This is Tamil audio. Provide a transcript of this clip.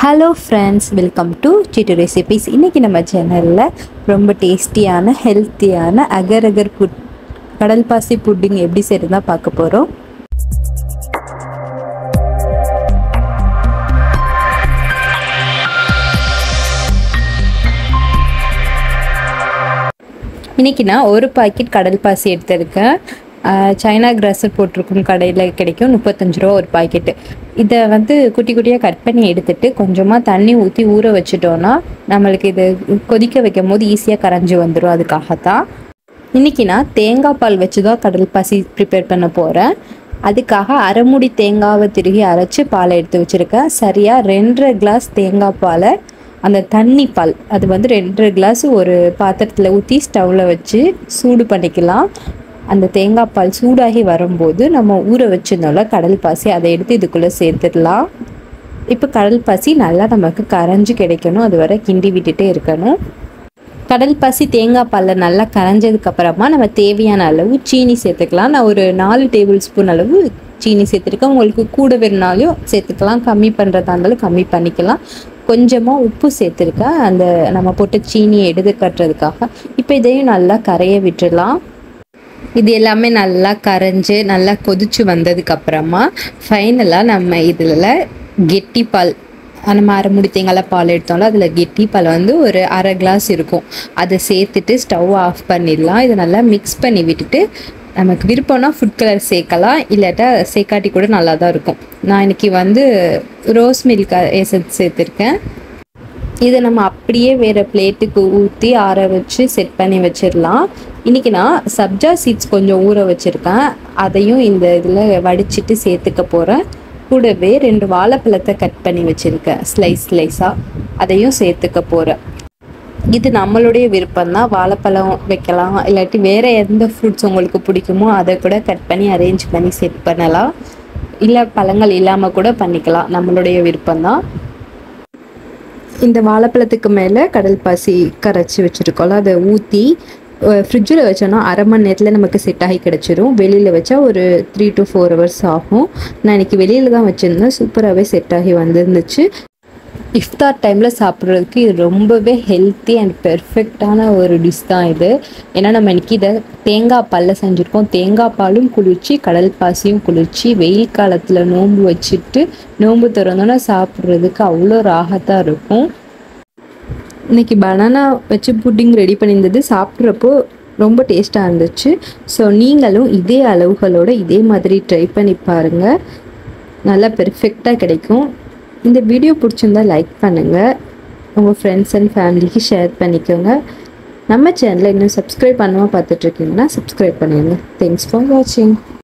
hello friends welcome to Chittu recipes இன்றைக்கி நம்ம சேனலில் ரொம்ப டேஸ்டியான ஹெல்த்தியான அகர் அகர் புட் கடல் பாசி புட்டிங் எப்படி செய்கிறதா பார்க்க போகிறோம் இன்றைக்கி நான் ஒரு பாக்கெட் கடல் பாசி எடுத்திருக்கேன் ஆஹ் சைனா கிராஸர் போட்டிருக்கும் கடையில் கிடைக்கும் முப்பத்தஞ்சு ரூபா ஒரு பாக்கெட்டு இதை வந்து குட்டி குட்டியாக கட் பண்ணி எடுத்துட்டு கொஞ்சமாக தண்ணி ஊற்றி ஊற வச்சுட்டோன்னா நம்மளுக்கு இது கொதிக்க வைக்கும் போது ஈஸியாக கரைஞ்சி வந்துடும் அதுக்காகத்தான் இன்றைக்கி நான் தேங்காய் பால் வச்சு தான் கடல் பாசி ப்ரிப்பேர் பண்ண போகிறேன் அதுக்காக அரைமுடி தேங்காவை திருகி அரைச்சி பாலை எடுத்து வச்சுருக்கேன் சரியாக ரெண்டரை கிளாஸ் தேங்காய் பாலை அந்த தண்ணி பால் அது வந்து ரெண்டரை கிளாஸ் ஒரு பாத்திரத்தில் ஊற்றி ஸ்டவ்வில் வச்சு சூடு பண்ணிக்கலாம் அந்த தேங்காய் பால் சூடாகி வரும்போது நம்ம ஊற வச்சிருந்தோம்ல கடல் பாசி அதை எடுத்து இதுக்குள்ளே சேர்த்துடலாம் இப்போ கடல் பாசி நல்லா நமக்கு கரைஞ்சி கிடைக்கணும் அது வரை கிண்டி விட்டுட்டே இருக்கணும் கடல் பாசி தேங்காய் பாலில் நல்லா கரைஞ்சதுக்கு அப்புறமா நம்ம தேவையான அளவு சீனி சேர்த்துக்கலாம் நான் ஒரு நாலு டேபிள் ஸ்பூன் அளவு சீனி சேர்த்துருக்கேன் உங்களுக்கு கூட வேணுனாலும் சேர்த்துக்கலாம் கம்மி பண்ணுறதா இருந்தாலும் கம்மி பண்ணிக்கலாம் கொஞ்சமாக உப்பு சேர்த்துருக்கேன் அந்த நம்ம போட்ட சீனியை எடுத்து கட்டுறதுக்காக இப்போ இதையும் நல்லா கரைய விட்டுடலாம் இது எல்லாமே நல்லா கரைஞ்சு நல்லா கொதிச்சு வந்ததுக்கு அப்புறமா ஃபைனலாக நம்ம இதில் கெட்டி பால் நம்ம அரை முடி தேங்காய் பால் எடுத்தோம்ல அதில் கெட்டி பால் வந்து ஒரு அரை கிளாஸ் இருக்கும் அதை சேர்த்துட்டு ஸ்டவ் ஆஃப் பண்ணிடலாம் இதை நல்லா மிக்ஸ் பண்ணி விட்டுட்டு நமக்கு விருப்பம்னா ஃபுட் கலர் சேர்க்கலாம் இல்லாட்டா சேர்க்காட்டி கூட நல்லா தான் இருக்கும் நான் இன்னைக்கு வந்து ரோஸ் மில்க் எசன்ஸ் சேர்த்துருக்கேன் இதை நம்ம அப்படியே வேறு பிளேட்டுக்கு ஊற்றி ஆற வச்சு செட் பண்ணி வச்சிடலாம் இன்றைக்கி நான் சப்ஜா சீட்ஸ் கொஞ்சம் ஊற வச்சுருக்கேன் அதையும் இந்த இதில் வடிச்சிட்டு சேர்த்துக்க போகிறேன் கூடவே ரெண்டு வாழைப்பழத்தை கட் பண்ணி வச்சுருக்கேன் ஸ்லைஸ் ஸ்லைஸாக அதையும் சேர்த்துக்க போகிறேன் இது நம்மளுடைய விருப்பம் தான் வாழைப்பழம் வைக்கலாம் இல்லாட்டி வேறு எந்த ஃப்ரூட்ஸ் உங்களுக்கு பிடிக்குமோ அதை கூட கட் பண்ணி அரேஞ்ச் பண்ணி செட் பண்ணலாம் இல்லை பழங்கள் இல்லாமல் கூட பண்ணிக்கலாம் நம்மளுடைய விருப்பம்தான் இந்த வாழைப்பழத்துக்கு மேலே கடல் பாசி கரைச்சி வச்சுருக்கோம்ல அதை ஊற்றி ஃப்ரிட்ஜில் வச்சோன்னா அரை மணி நேரத்தில் நமக்கு செட் ஆகி கிடச்சிரும் வெளியில் வச்சா ஒரு த்ரீ டு ஃபோர் ஹவர்ஸ் ஆகும் நான் இன்றைக்கி வெளியில் தான் வச்சுருந்தேன் சூப்பராகவே செட் ஆகி வந்துருந்துச்சு இஃப்தார் டைமில் சாப்பிட்றதுக்கு இது ரொம்பவே ஹெல்த்தி அண்ட் பெர்ஃபெக்டான ஒரு டிஷ் தான் இது ஏன்னா நம்ம இன்றைக்கி இதை தேங்காய் பாலில் செஞ்சுருக்கோம் தேங்காய் பாலும் குளிர்ச்சி கடல் பாசியும் குளிர்ச்சி வெயில் காலத்தில் நோன்பு வச்சுட்டு நோன்பு திறந்தோன்னா சாப்பிட்றதுக்கு அவ்வளோ ராகத்தாக இருக்கும் இன்னைக்கு பனானா வச்சு புட்டிங் ரெடி பண்ணியிருந்தது சாப்பிட்றப்போ ரொம்ப டேஸ்ட்டாக இருந்துச்சு ஸோ நீங்களும் இதே அளவுகளோட இதே மாதிரி ட்ரை பண்ணி பாருங்கள் நல்லா பெர்ஃபெக்டாக கிடைக்கும் இந்த வீடியோ பிடிச்சிருந்தா லைக் பண்ணுங்கள் உங்கள் ஃப்ரெண்ட்ஸ் அண்ட் ஃபேமிலிக்கு ஷேர் பண்ணிக்கோங்க நம்ம சேனலை இன்னும் சப்ஸ்கிரைப் பண்ணாமல் பார்த்துட்ருக்கீங்கன்னா சப்ஸ்கிரைப் பண்ணிடுங்க தேங்க்ஸ் ஃபார் வாட்சிங்